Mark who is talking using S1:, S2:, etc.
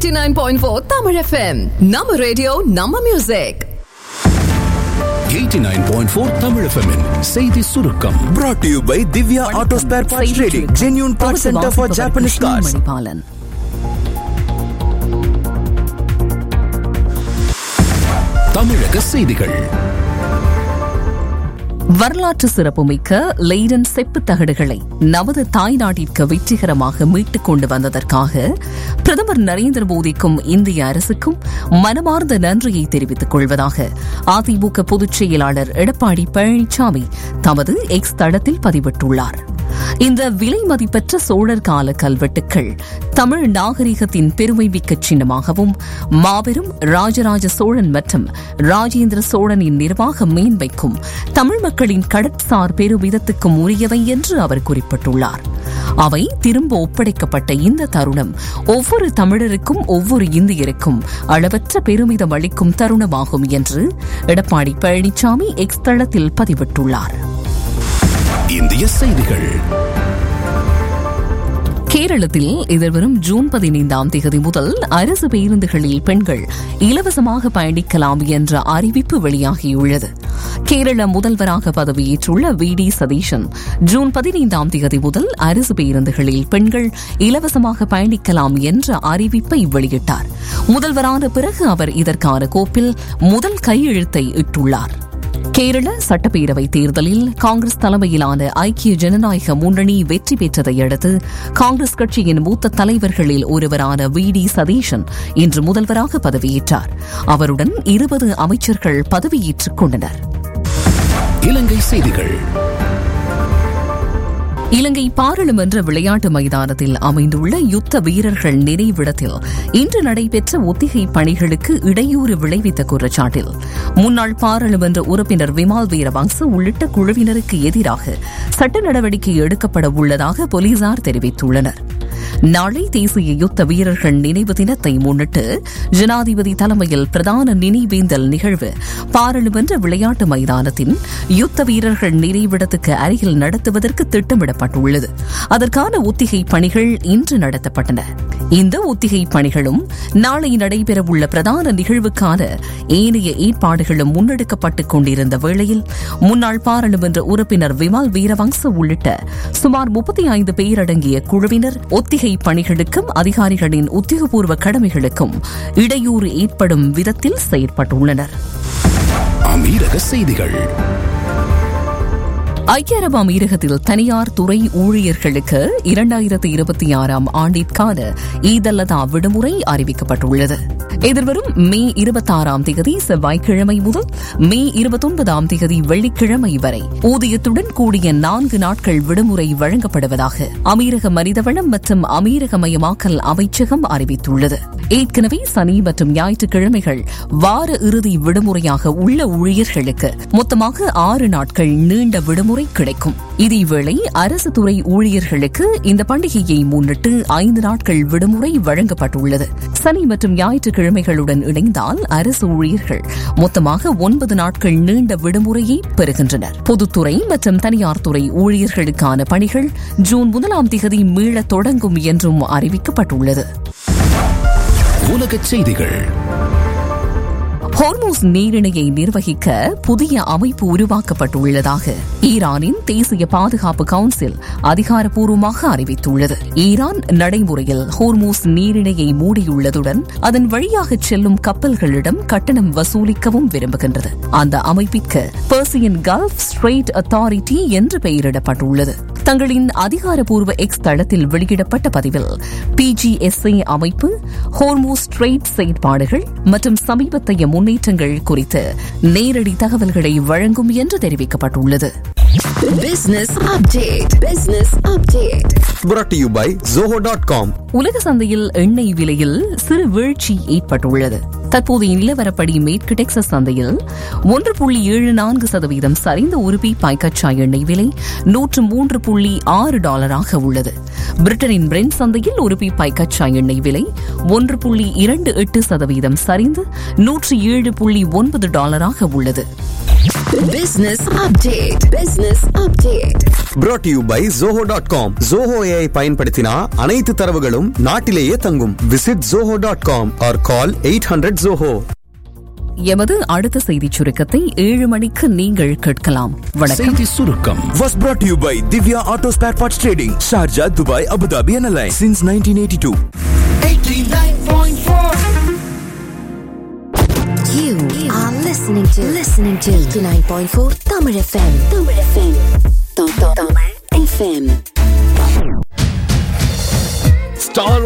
S1: 89.4 Tamil FM நம்ம radio நம்ம music
S2: 89.4 Tamil FM -இன் செய்தி சுருக்கம்
S3: brought to you by Divya Auto Spare Parts Trading, genuine parts center for Japanese cars.
S1: Manibalan
S2: தமிழக செய்திகள்
S4: வரலாற்று சிறப்புமிக்க லெய்டன் செப்பு தகடுகளை நமது தாய்நாட்டிற்கு வெற்றிகரமாக மீட்டுக் கொண்டு வந்ததற்காக பிரதமர் நரேந்திர மோடிக்கும் இந்திய அரசுக்கும் மனமார்ந்த நன்றியை தெரிவித்துக் கொள்வதாக அதிமுக பொதுச் செயலாளர் எடப்பாடி பழனிசாமி தமது எக்ஸ் தளத்தில் பதிவிட்டுள்ளார் இந்த விலை மதிப்பற்ற சோழர் கால கல்வெட்டுக்கள் தமிழ் நாகரிகத்தின் பெருமைமிக்க சின்னமாகவும் மாபெரும் ராஜராஜ சோழன் மற்றும் ராஜேந்திர சோழனின் நிர்வாக மேன்மைக்கும் தமிழ் மக்களின் கடற்சார் பெருமிதத்துக்கும் உரியவை என்று அவர் குறிப்பிட்டுள்ளார் அவை திரும்ப ஒப்படைக்கப்பட்ட இந்த தருணம் ஒவ்வொரு தமிழருக்கும் ஒவ்வொரு இந்தியருக்கும் அளவற்ற பெருமிதம் அளிக்கும் தருணமாகும் என்று எடப்பாடி பழனிசாமி எக்ஸ் தளத்தில் பதிவிட்டுள்ளார்
S2: இந்திய செய்திகள்
S4: கேரளத்தில் எதிர்வரும் ஜூன் பதினைந்தாம் தேதி முதல் அரசு பேருந்துகளில் பெண்கள் இலவசமாக பயணிக்கலாம் என்ற அறிவிப்பு வெளியாகியுள்ளது கேரள முதல்வராக பதவியேற்றுள்ள வி டி சதீஷன் ஜூன் பதினைந்தாம் தேதி முதல் அரசு பேருந்துகளில் பெண்கள் இலவசமாக பயணிக்கலாம் என்ற அறிவிப்பை வெளியிட்டார் முதல்வரான பிறகு அவர் இதற்கான கோப்பில் முதல் கையெழுத்தை இட்டுள்ளார் கேரள சட்டப்பேரவை தேர்தலில் காங்கிரஸ் தலைமையிலான ஐக்கிய ஜனநாயக முன்னணி வெற்றி பெற்றதை அடுத்து காங்கிரஸ் கட்சியின் மூத்த தலைவர்களில் ஒருவரான வி டி சதீஷன் இன்று முதல்வராக பதவியேற்றார் அவருடன் இருபது அமைச்சர்கள் பதவியேற்றுக் கொண்டனர்
S2: இலங்கை செய்திகள்
S4: இலங்கை பாராளுமன்ற விளையாட்டு மைதானத்தில் அமைந்துள்ள யுத்த வீரர்கள் நினைவிடத்தில் இன்று நடைபெற்ற ஒத்திகை பணிகளுக்கு இடையூறு விளைவித்த குற்றச்சாட்டில் முன்னாள் பாராளுமன்ற உறுப்பினர் விமால் வீரவங்ச உள்ளிட்ட குழுவினருக்கு எதிராக சட்ட நடவடிக்கை எடுக்கப்பட உள்ளதாக போலீசார் தெரிவித்துள்ளனர் நாளை தேசிய யுத்த வீரர்கள் நினைவு தினத்தை முன்னிட்டு ஜனாதிபதி தலைமையில் பிரதான நினைவேந்தல் நிகழ்வு பாராளுமன்ற விளையாட்டு மைதானத்தின் யுத்த வீரர்கள் நினைவிடத்துக்கு அருகில் நடத்துவதற்கு திட்டமிடப்பட்டுள்ளது அதற்கான ஒத்திகை பணிகள் இன்று நடத்தப்பட்டன இந்த ஒத்திகை பணிகளும் நாளை நடைபெறவுள்ள பிரதான நிகழ்வுக்கான ஏனைய ஏற்பாடுகளும் முன்னெடுக்கப்பட்டுக் கொண்டிருந்த வேளையில் முன்னாள் பாராளுமன்ற உறுப்பினர் விமால் வீரவங்ச உள்ளிட்ட சுமார் முப்பத்தி ஐந்து பேர் அடங்கிய குழுவினர் ஒத்திகை பணிகளுக்கும் அதிகாரிகளின் உத்தியோகபூர்வ கடமைகளுக்கும் இடையூறு ஏற்படும் விதத்தில் செயற்பட்டுள்ளனர்
S2: அமீரக செய்திகள்
S4: ஐக்கிய அரபு அமீரகத்தில் தனியார் துறை ஊழியர்களுக்கு இரண்டாயிரத்தி இருபத்தி ஆறாம் ஆண்டிற்கான ஈதல்லதா விடுமுறை அறிவிக்கப்பட்டுள்ளது எதிர்வரும் மே இருபத்தாறாம் தேதி செவ்வாய்க்கிழமை முதல் மே இருபத்தொன்பதாம் தேதி வெள்ளிக்கிழமை வரை ஊதியத்துடன் கூடிய நான்கு நாட்கள் விடுமுறை வழங்கப்படுவதாக அமீரக மனிதவளம் மற்றும் அமீரகமயமாக்கல் அமைச்சகம் அறிவித்துள்ளது ஏற்கனவே சனி மற்றும் ஞாயிற்றுக்கிழமைகள் வார இறுதி விடுமுறையாக உள்ள ஊழியர்களுக்கு மொத்தமாக ஆறு நாட்கள் நீண்ட விடுமுறை கிடைக்கும் இதேவேளை அரசு துறை ஊழியர்களுக்கு இந்த பண்டிகையை முன்னிட்டு ஐந்து நாட்கள் விடுமுறை வழங்கப்பட்டுள்ளது சனி மற்றும் ஞாயிற்றுக்கிழமைகளுடன் இணைந்தால் அரசு ஊழியர்கள் மொத்தமாக ஒன்பது நாட்கள் நீண்ட விடுமுறையை பெறுகின்றனர் பொதுத்துறை மற்றும் தனியார் துறை ஊழியர்களுக்கான பணிகள் ஜூன் முதலாம் தேதி மீளத் தொடங்கும் என்றும் அறிவிக்கப்பட்டுள்ளது
S2: உலகச் செய்திகள்
S4: ஹோர்மூஸ் நீரிணையை நிர்வகிக்க புதிய அமைப்பு உருவாக்கப்பட்டுள்ளதாக ஈரானின் தேசிய பாதுகாப்பு கவுன்சில் அதிகாரப்பூர்வமாக அறிவித்துள்ளது ஈரான் நடைமுறையில் ஹோர்மூஸ் நீரிணையை மூடியுள்ளதுடன் அதன் வழியாக செல்லும் கப்பல்களிடம் கட்டணம் வசூலிக்கவும் விரும்புகின்றது அந்த அமைப்பிற்கு பெர்சியன் கல்ஃப் ஸ்ட்ரெயிட் அத்தாரிட்டி என்று பெயரிடப்பட்டுள்ளது தங்களின் அதிகாரப்பூர்வ எக்ஸ் தளத்தில் வெளியிடப்பட்ட பதிவில் பிஜிஎஸ்ஐ அமைப்பு ஹோர்மூஸ் ஸ்ட்ரெயிட் செயற்பாடுகள் மற்றும் சமீபத்தைய முன்னேற்றங்கள் குறித்து நேரடி தகவல்களை வழங்கும் என்று தெரிவிக்கப்பட்டுள்ளது
S1: Business update. Business update.
S3: Brought to you by Zoho.com.
S4: உலக சந்தையில் எண்ணெய் விலையில் சிறு வீழ்ச்சி ஏற்பட்டுள்ளது தற்போதைய நிலவரப்படி மேற்கு டெக்சஸ் சந்தையில் ஒன்று புள்ளி ஏழு நான்கு சதவீதம் சரிந்த ஒரு பீப்பாய் கச்சா எண்ணெய் விலை நூற்று மூன்று புள்ளி ஆறு டாலராக உள்ளது பிரிட்டனின் பிரெண்ட் சந்தையில் ஒரு பீப்பாய் கச்சா எண்ணெய் விலை ஒன்று புள்ளி இரண்டு எட்டு சதவீதம் சரிந்து நூற்று ஏழு புள்ளி ஒன்பது டாலராக உள்ளது
S1: Business update. Business update.
S3: brought to you by zoho.com zoho AI பயன்படுத்தினா அனைத்து தரவுகளும் நாட்டிலேயே தங்கும் visit zoho.com or call 800 zoho
S4: எமது அடுத்த செய்திச் சுருக்கத்தை ஏழு மணிக்கு நீங்கள் கேட்கலாம் வணக்கம்
S2: செய்தி சுருக்கம்
S3: was brought to you by Divya Auto Spare Parts Trading Sharjah Dubai Abu Dhabi and Alliance since 1982
S5: You are listening to listening to 89.4 Tamil FM. Tamil FM. Tamil FM.
S2: Star